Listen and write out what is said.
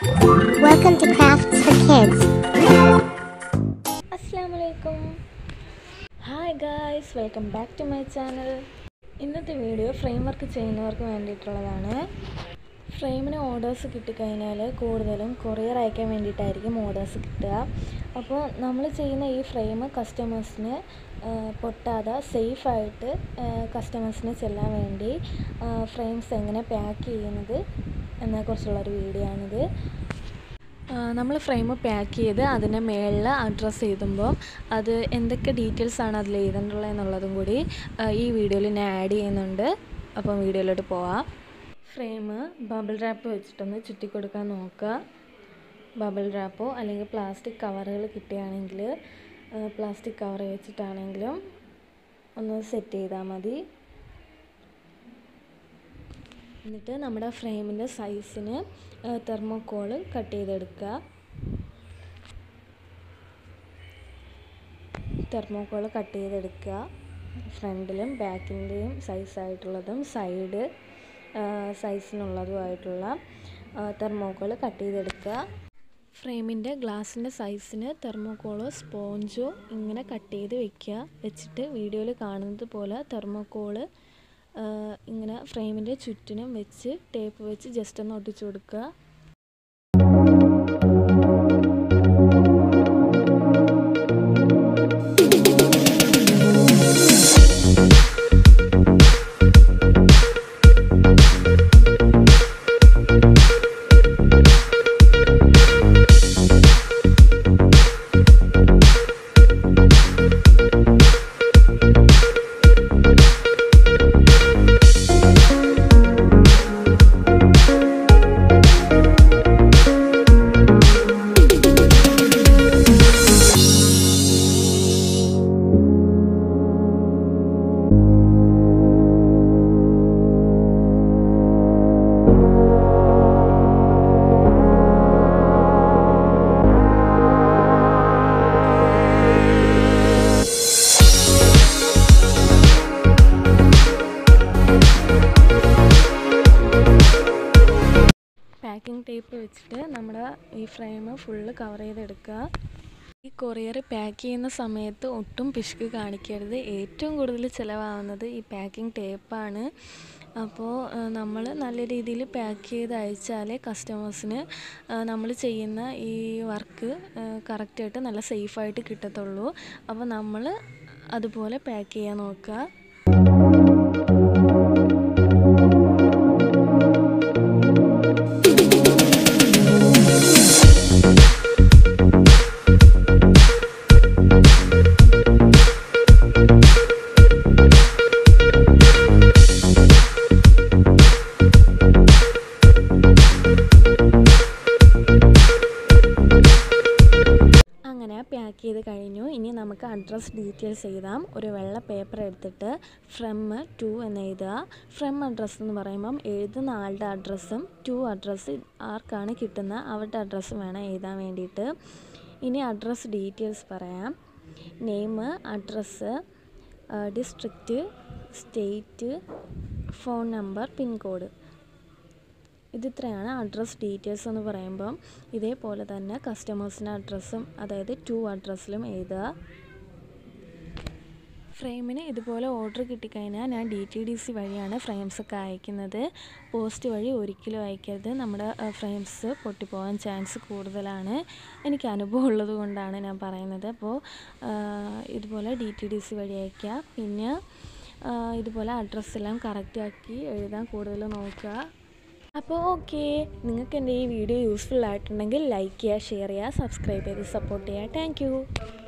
Welcome to Crafts for Kids. അസ്സാമലൈക്കും hi guys welcome back to my channel ഇന്നത്തെ video frame work ചെയ്യുന്നവർക്ക് വേണ്ടിയിട്ടുള്ളതാണ് ഫ്രെയിമിന് orders കിട്ടിക്കഴിഞ്ഞാൽ കൂടുതലും കൊറിയർ അയക്കാൻ വേണ്ടിയിട്ടായിരിക്കും ഓർഡേഴ്സ് കിട്ടുക അപ്പോൾ നമ്മൾ ചെയ്യുന്ന ഈ ഫ്രെയിം കസ്റ്റമേഴ്സിന് പൊട്ടാതെ സേഫായിട്ട് കസ്റ്റമേഴ്സിന് ചെല്ലാൻ വേണ്ടി ഫ്രെയിംസ് എങ്ങനെ പാക്ക് ചെയ്യുന്നത് എന്നതിനെക്കുറിച്ചുള്ളൊരു വീഡിയോ ആണിത് നമ്മൾ ഫ്രെയിം പാക്ക് ചെയ്ത് അതിൻ്റെ മേളിൽ അഡ്രസ്സ് എഴുതുമ്പോൾ അത് എന്തൊക്കെ ഡീറ്റെയിൽസ് ആണ് അതിൽ എഴുതേണ്ടുള്ളത് എന്നുള്ളതും കൂടി ആ, ഈ വീഡിയോയിൽ ഞാൻ ആഡ് ചെയ്യുന്നുണ്ട് അപ്പം വീഡിയോയിലോട്ട് പോവാം ഫ്രെയിം ബബിൾ റാപ്പ് വെച്ചിട്ടൊന്ന് ചുറ്റി കൊടുക്കാൻ നോക്കുക ബബിൾ റാപ്പോ അല്ലെങ്കിൽ പ്ലാസ്റ്റിക് കവറുകൾ കിട്ടുകയാണെങ്കിൽ പ്ലാസ്റ്റിക് കവർ വെച്ചിട്ടാണെങ്കിലും ഒന്ന് സെറ്റ് ചെയ്താൽ മതി എന്നിട്ട് നമ്മുടെ ഫ്രെയിമിൻ്റെ സൈസിന് തെർമോക്കോള് കട്ട് ചെയ്തെടുക്കുക തെർമോക്കോള് കട്ട് ചെയ്തെടുക്കുക ഫ്രണ്ടിലും ബാക്കിൻ്റെയും സൈസായിട്ടുള്ളതും സൈഡ് സൈസിനുള്ളതുമായിട്ടുള്ള തെർമോക്കോൾ കട്ട് ചെയ്തെടുക്കുക ഫ്രെയിമിൻ്റെ ഗ്ലാസിൻ്റെ സൈസിന് തെർമോക്കോളോ സ്പോഞ്ചോ ഇങ്ങനെ കട്ട് ചെയ്ത് വെക്കുക വെച്ചിട്ട് വീഡിയോയിൽ കാണുന്നത് പോലെ തെർമോക്കോള് ഇങ്ങനെ ഫ്രെയിമിൻ്റെ ചുറ്റിനും വെച്ച് ടേപ്പ് വെച്ച് ജസ്റ്റ് ഒന്ന് ഒട്ടിച്ചു കൊടുക്കുക പാക്കിംഗ് ടേപ്പ് വെച്ചിട്ട് നമ്മുടെ ഈ ഫ്രെയിം ഫുള്ള് കവർ ചെയ്തെടുക്കുക ഈ കൊറിയർ പാക്ക് ചെയ്യുന്ന സമയത്ത് ഒട്ടും പിശുക്ക് കാണിക്കരുത് ഏറ്റവും കൂടുതൽ ചിലവാകുന്നത് ഈ പാക്കിംഗ് ടേപ്പാണ് അപ്പോൾ നമ്മൾ നല്ല രീതിയിൽ പാക്ക് ചെയ്ത് അയച്ചാലേ കസ്റ്റമേഴ്സിന് നമ്മൾ ചെയ്യുന്ന ഈ വർക്ക് കറക്റ്റായിട്ട് നല്ല സേഫായിട്ട് കിട്ടത്തുള്ളൂ അപ്പോൾ നമ്മൾ അതുപോലെ പാക്ക് ചെയ്യാൻ നോക്കുക അങ്ങനെ പാക്ക് ചെയ്ത് കഴിഞ്ഞു ഇനി നമുക്ക് അഡ്രസ് ഡീറ്റെയിൽസ് എഴുതാം ഒരു വെള്ള പേപ്പർ എടുത്തിട്ട് ഫ്രം ടു എന്ന് എഴുതുക ഫ്രം അഡ്രസ്സ് എന്ന് പറയുമ്പം എഴുതുന്ന ആളുടെ അഡ്രസ്സും ടു അഡ്രസ്സ് ആർക്കാണ് കിട്ടുന്ന അവരുടെ അഡ്രസ്സും വേണം എഴുതാൻ വേണ്ടിയിട്ട് ഇനി അഡ്രസ്സ് ഡീറ്റെയിൽസ് പറയാം name address district state phone number pincode ഇതിത്രയാണ് അഡ്രസ് ഡീറ്റെയിൽസ് എന്ന് പറയുമ്പം ഇതേപോലെ തന്നെ കസ്റ്റമേഴ്സിൻ്റെ അഡ്രസ്സും അതായത് ടു അഡ്രസ്സിലും എഴുതുക ഫ്രെയിമിന് ഇതുപോലെ ഓർഡർ കിട്ടിക്കഴിഞ്ഞാൽ ഞാൻ ഡി ടി ഡി സി വഴിയാണ് ഫ്രെയിംസ് ഒക്കെ അയക്കുന്നത് പോസ്റ്റ് വഴി ഒരിക്കലും അയക്കരുത് നമ്മുടെ ഫ്രെയിംസ് പൊട്ടിപ്പോകാൻ ചാൻസ് കൂടുതലാണ് എനിക്ക് അനുഭവം ഉള്ളത് കൊണ്ടാണ് ഞാൻ പറയുന്നത് അപ്പോൾ ഇതുപോലെ ഡി ടി ഡി സി വഴി അയക്കുക പിന്നെ ഇതുപോലെ അഡ്രസ്സെല്ലാം കറക്റ്റാക്കി എഴുതാൻ കൂടുതൽ നോക്കുക അപ്പോൾ ഓക്കെ നിങ്ങൾക്ക് എൻ്റെ ഈ വീഡിയോ യൂസ്ഫുൾ ആയിട്ടുണ്ടെങ്കിൽ ലൈക്ക് ചെയ്യുക ഷെയർ ചെയ്യുക സബ്സ്ക്രൈബ് ചെയ്ത് സപ്പോർട്ട് ചെയ്യുക താങ്ക്